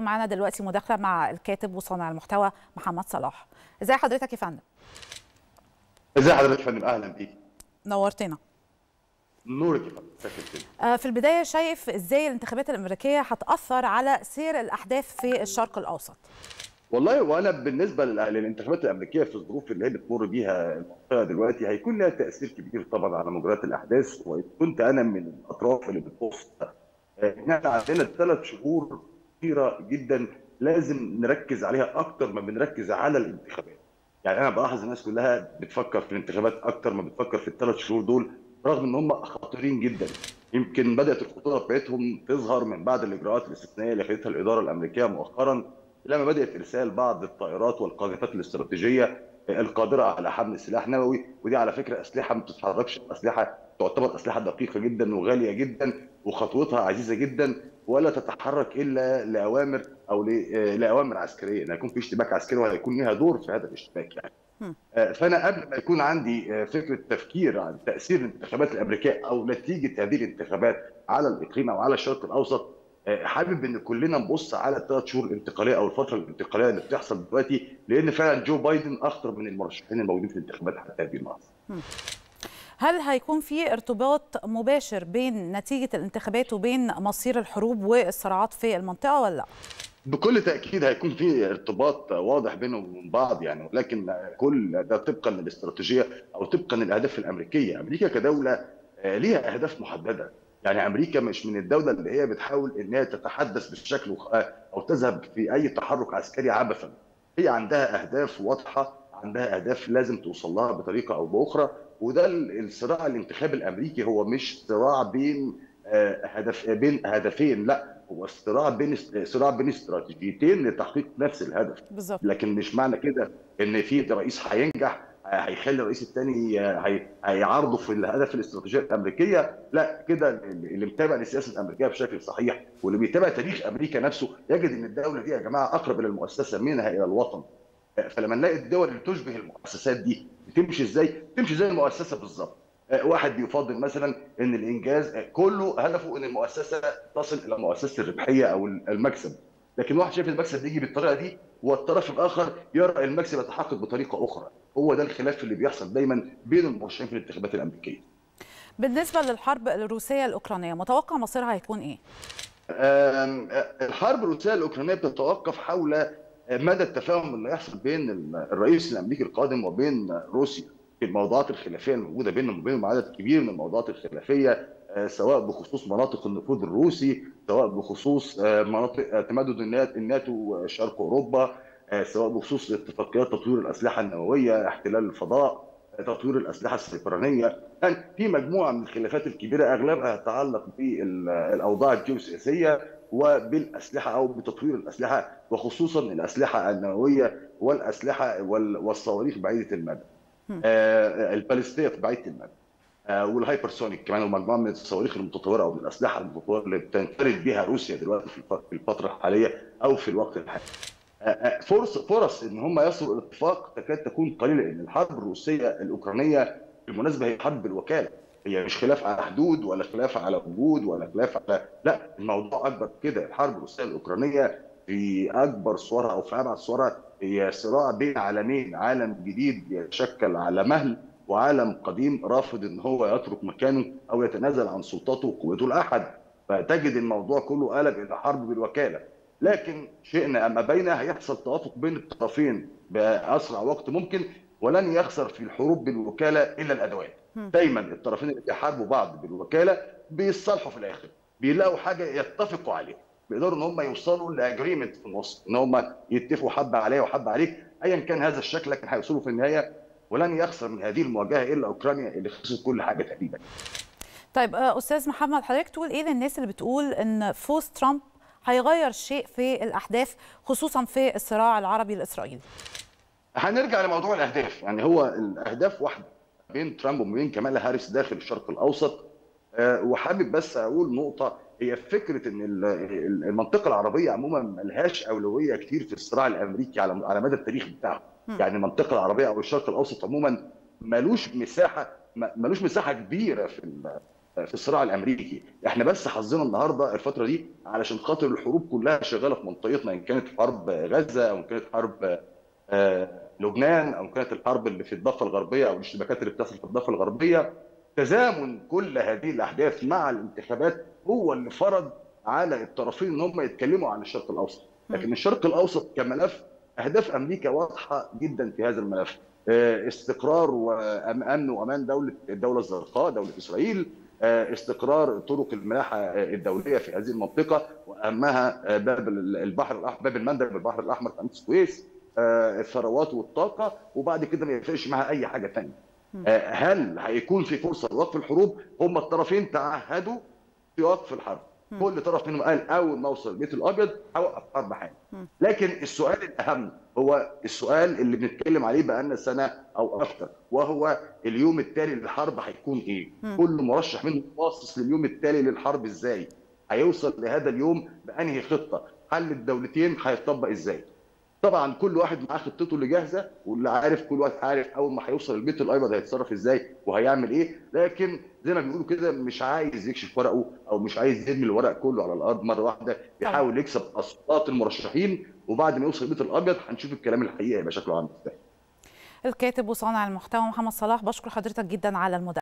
معانا دلوقتي مداخله مع الكاتب وصانع المحتوى محمد صلاح ازي حضرتك يا فندم ازي حضرتك يا فندم اهلا بيك نورتنا نورك يا فندم شكرا كده آه، في البدايه شايف ازاي الانتخابات الامريكيه هتاثر على سير الاحداث في الشرق الاوسط والله وانا بالنسبه لل- للانتخابات الامريكيه في الظروف اللي هي بتمر بيها المنطقه دلوقتي هيكون لها تاثير كبير طبعا على مجريات الاحداث وكنت انا من الاطراف اللي بتبص ان احنا عندنا ثلاث شهور كثيره جدا لازم نركز عليها اكتر ما بنركز على الانتخابات. يعني انا بلاحظ الناس كلها بتفكر في الانتخابات اكتر ما بتفكر في الثلاث شهور دول رغم ان هم خطيرين جدا. يمكن بدات الخطوره بتاعتهم تظهر من بعد الاجراءات الاستثنائيه اللي خدتها الاداره الامريكيه مؤخرا لما بدات ارسال بعض الطائرات والقاذفات الاستراتيجيه القادره على حمل سلاح نووي ودي على فكره اسلحه ما بتتحركش اسلحه تعتبر اسلحه دقيقه جدا وغاليه جدا وخطوتها عزيزه جدا ولا تتحرك الا لاوامر او ل- لاوامر عسكريه ان يكون في اشتباك عسكري وهيكون لها دور في هذا الاشتباك يعني. مم. آه، فانا قبل ما يكون عندي آه، فكره تفكير عن تاثير الانتخابات الامريكيه او نتيجه هذه الانتخابات على الاقليم او على الشرق الاوسط آه، حابب ان كلنا نبص على الثلاث شهور الانتقاليه او الفتره الانتقاليه اللي بتحصل دلوقتي لان فعلا جو بايدن اخطر من المرشحين الموجودين في الانتخابات حتى هذه اللحظه. هل هيكون في ارتباط مباشر بين نتيجه الانتخابات وبين مصير الحروب والصراعات في المنطقه ولا لا بكل تاكيد هيكون في ارتباط واضح بينهم وبين بعض يعني ولكن كل ده طبقا للاستراتيجيه او طبقا للاهداف الامريكيه، امريكا كدوله آه، ليها اهداف محدده، يعني امريكا مش من الدوله اللي هي بتحاول ان هي تتحدث بالشكل وخ- آه، او تذهب في اي تحرك عسكري عبثا. هي عندها اهداف واضحه، عندها اهداف لازم توصل لها بطريقه او باخرى، وده ال- الصراع الانتخابي الامريكي هو مش صراع بين آه، هدف بين هدفين لا هو صراع بين صراع بين استراتيجيتين لتحقيق نفس الهدف بالظبط لكن مش معنى كده ان في رئيس هينجح هيخلي الرئيس الثاني هي- هيعارضه في الهدف الاستراتيجيه الامريكيه لا كده اللي متابع للسياسه الامريكيه بشكل صحيح واللي بيتابع تاريخ امريكا نفسه يجد ان الدوله دي يا جماعه اقرب الى المؤسسه منها الى الوطن فلما نلاقي الدول اللي تشبه المؤسسات دي بتمشي ازاي؟ تمشي زي المؤسسه بالظبط آه، واحد بيفضل مثلا ان الانجاز آه، كله هدفه ان المؤسسه تصل الى مؤسسه الربحيه او المكسب لكن واحد شايف المكسب يجي بالطريقه دي والطرف الاخر يرى المكسب يتحقق بطريقه اخرى هو ده الخلاف اللي بيحصل دايما بين المرشحين في الانتخابات الامريكيه بالنسبه للحرب الروسيه الاوكرانيه متوقع مصيرها هيكون ايه آم، الحرب الروسيه الاوكرانيه بتتوقف حول مدى التفاهم اللي يحصل بين الرئيس الامريكي القادم وبين روسيا في الموضوعات الخلافيه الموجوده بينهم وبينهم عدد كبير من الموضوعات الخلافيه آه، سواء بخصوص مناطق النفوذ الروسي سواء بخصوص آه، مناطق آه، تمدد النات- الناتو شرق اوروبا آه، سواء بخصوص اتفاقيات تطوير الاسلحه النوويه احتلال الفضاء آه، تطوير الاسلحه السيبرانيه يعني في مجموعه من الخلافات الكبيره اغلبها تتعلق بالاوضاع الجيوسياسيه وبالاسلحه او بتطوير الاسلحه وخصوصا الاسلحه النوويه والاسلحه وال- والصواريخ بعيده المدى آه، البالستيه بعيده المدى آه، والهايبرسونيك كمان ومجموعه من الصواريخ المتطوره او من الاسلحه المتطوره اللي بتنفرد بها روسيا دلوقتي في الف- في الفتره الحاليه او في الوقت الحالي. آه، آه، فرص فرص ان هم يصلوا الى اتفاق تكاد تكون قليله لان الحرب الروسيه الاوكرانيه بالمناسبه هي حرب بالوكاله هي مش خلاف على حدود ولا خلاف على وجود ولا خلاف على لا الموضوع اكبر كده الحرب الروسيه الاوكرانيه في اكبر صورها او في ابعد صورها هي صراع بين عالمين عالم جديد يتشكل على مهل وعالم قديم رافض ان هو يترك مكانه او يتنازل عن سلطته وقوته الاحد فتجد الموضوع كله قلب الى حرب بالوكاله لكن شئنا اما بين هيحصل توافق بين الطرفين باسرع وقت ممكن ولن يخسر في الحروب بالوكاله الا الادوات مم. دايما الطرفين اللي بيحاربوا بعض بالوكاله بيصالحوا في الاخر بيلاقوا حاجه يتفقوا عليها بيقدروا ان هم يوصلوا لاجريمنت في النص ان هم يتفقوا حبه عليا وحبه عليك ايا كان هذا الشكل لكن هيوصلوا في النهايه ولن يخسر من هذه المواجهه الا اوكرانيا اللي خسرت كل حاجه تقريبا طيب آه، استاذ محمد حضرتك تقول ايه للناس اللي بتقول ان فوز ترامب هيغير شيء في الاحداث خصوصا في الصراع العربي الاسرائيلي هنرجع لموضوع الاهداف يعني هو الاهداف واحده بين ترامب وبين كمالا هاريس داخل الشرق الاوسط آه، وحابب بس اقول نقطه هي فكره ان ال- ال- المنطقه العربيه عموما ملهاش اولويه كتير في الصراع الامريكي على على مدى التاريخ بتاعه مم. يعني المنطقه العربيه او الشرق الاوسط عموما ملوش مساحه م- ملوش مساحه كبيره في ال- في الصراع الامريكي احنا بس حظنا النهارده الفتره دي علشان خاطر الحروب كلها شغاله في منطقتنا ان كانت حرب غزه او ان كانت حرب لبنان او كانت الحرب اللي في الضفه الغربيه او الاشتباكات اللي بتحصل في الضفه الغربيه تزامن كل هذه الاحداث مع الانتخابات هو اللي فرض على الطرفين ان هم يتكلموا عن الشرق الاوسط لكن الشرق الاوسط كملف اهداف امريكا واضحه جدا في هذا الملف استقرار وامن وامان دوله الدوله الزرقاء دوله اسرائيل استقرار طرق الملاحه الدوليه في هذه المنطقه واهمها باب البحر الاحمر باب المندب بالبحر الاحمر قناه السويس الثروات والطاقه وبعد كده ما يفرقش معاها اي حاجه ثانيه هل هيكون في فرصه لوقف الحروب هم الطرفين تعهدوا في وقف الحرب كل طرف منهم قال اول ما اوصل البيت الابيض هوقف حرب حالا لكن السؤال الاهم هو السؤال اللي بنتكلم عليه بقالنا سنه او اكثر وهو اليوم التالي للحرب هيكون ايه؟ كل مرشح منهم باصص لليوم التالي للحرب ازاي؟ هيوصل لهذا اليوم بانهي خطه؟ حل الدولتين هيطبق ازاي؟ طبعا كل واحد معاه خطته اللي جاهزه واللي عارف كل واحد عارف اول ما هيوصل البيت الابيض هيتصرف ازاي وهيعمل ايه لكن زي ما بيقولوا كده مش عايز يكشف ورقه او مش عايز يرمي الورق كله على الارض مره واحده بيحاول يكسب اصوات المرشحين وبعد ما يوصل البيت الابيض هنشوف الكلام الحقيقي هيبقى شكله عامل ازاي الكاتب وصانع المحتوى محمد صلاح بشكر حضرتك جدا على المداخله